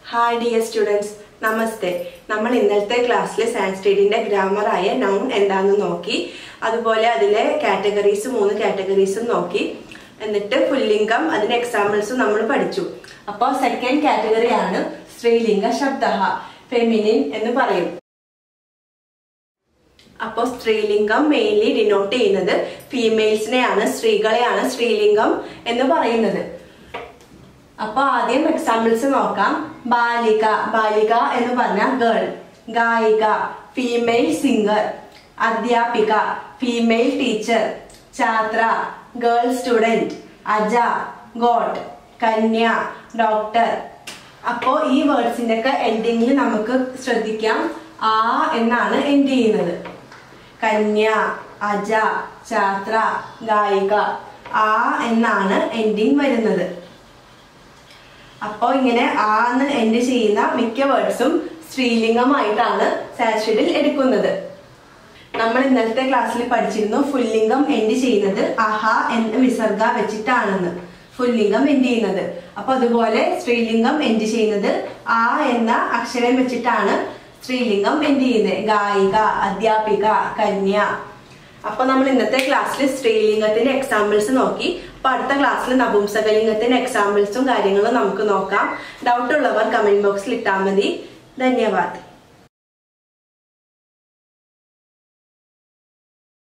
hi dear students നമസ്തേ നമ്മൾ ഇന്നലത്തെ ക്ലാസ്സിൽ സാൻസ്ക്രിറ്റിന്റെ ഗ്രാമറായ നൗൺ എന്താണെന്ന് നോക്കി അതുപോലെ അതിലെ കാറ്റഗറീസ് മൂന്ന് കാറ്റഗറീസും നോക്കി എന്നിട്ട് പുല്ലിംഗം അതിന്റെ എക്സാമ്പിൾസും നമ്മൾ പഠിച്ചു അപ്പോൾ സെക്കൻഡ് കാറ്റഗറി ആണ് സ്ത്രീലിംഗ ശബ്ദ ഫെമിനിൻ എന്ന് പറയും അപ്പോൾ സ്ത്രീലിംഗം മെയിൻലി ഡിനോട്ട് ചെയ്യുന്നത് ഫീമെയിൽസിനെയാണ് സ്ത്രീകളെയാണ് സ്ത്രീലിംഗം എന്ന് പറയുന്നത് അപ്പൊ ആദ്യം എക്സാമ്പിൾസ് നോക്കാം ബാലിക ബാലിക എന്ന് പറഞ്ഞ ഗേൾ ഗായിക ഫീമെയിൽ സിംഗർ അധ്യാപിക ഫീമെയിൽ ടീച്ചർ ഛാത്ര ഗേൾ സ്റ്റുഡന്റ് അജ ഗോട്ട് കന്യ ഡോക്ടർ അപ്പോ ഈ വേർഡ്സിന്റെ ഒക്കെ എൻഡിങ്ങിൽ നമുക്ക് ശ്രദ്ധിക്കാം ആ എന്നാണ് എൻഡ് ചെയ്യുന്നത് കന്യ അജ ഛാത്ര ഗായിക ആ എന്നാണ് എൻഡിങ് വരുന്നത് അപ്പോൾ ഇങ്ങനെ ആന്ന് എൻഡ് ചെയ്യുന്ന മിക്ക വേർഡ്സും സ്ത്രീലിംഗമായിട്ടാണ് സാൻസ്ക്രിറ്റിൽ എടുക്കുന്നത് നമ്മൾ ഇന്നലത്തെ ക്ലാസ്സിൽ പഠിച്ചിരുന്നു ഫുല്ലിംഗം എൻഡ് ചെയ്യുന്നത് അഹ എന്ന വിസർഗ വെച്ചിട്ടാണെന്ന് ഫുല്ലിംഗം എൻഡ് ചെയ്യുന്നത് അപ്പൊ അതുപോലെ സ്ത്രീലിംഗം എൻഡ് ചെയ്യുന്നത് ആ എന്ന അക്ഷരം വെച്ചിട്ടാണ് സ്ത്രീലിംഗം എൻഡ് ചെയ്യുന്നത് ഗായിക അധ്യാപിക കന്യ അപ്പൊ നമ്മൾ ഇന്നത്തെ ക്ലാസ്സിൽ സ്ത്രീലിംഗത്തിന്റെ എക്സാമ്പിൾസ് നോക്കി അപ്പൊ അടുത്ത ക്ലാസ്സിൽ നപുംസകലിംഗത്തിന്റെ എക്സാമ്പിൾസും കാര്യങ്ങളും നമുക്ക് നോക്കാം ഡൗട്ട് ഉള്ളവർ കമന്റ് ബോക്സിൽ ഇട്ടാൽ മതി ധന്യവാദ്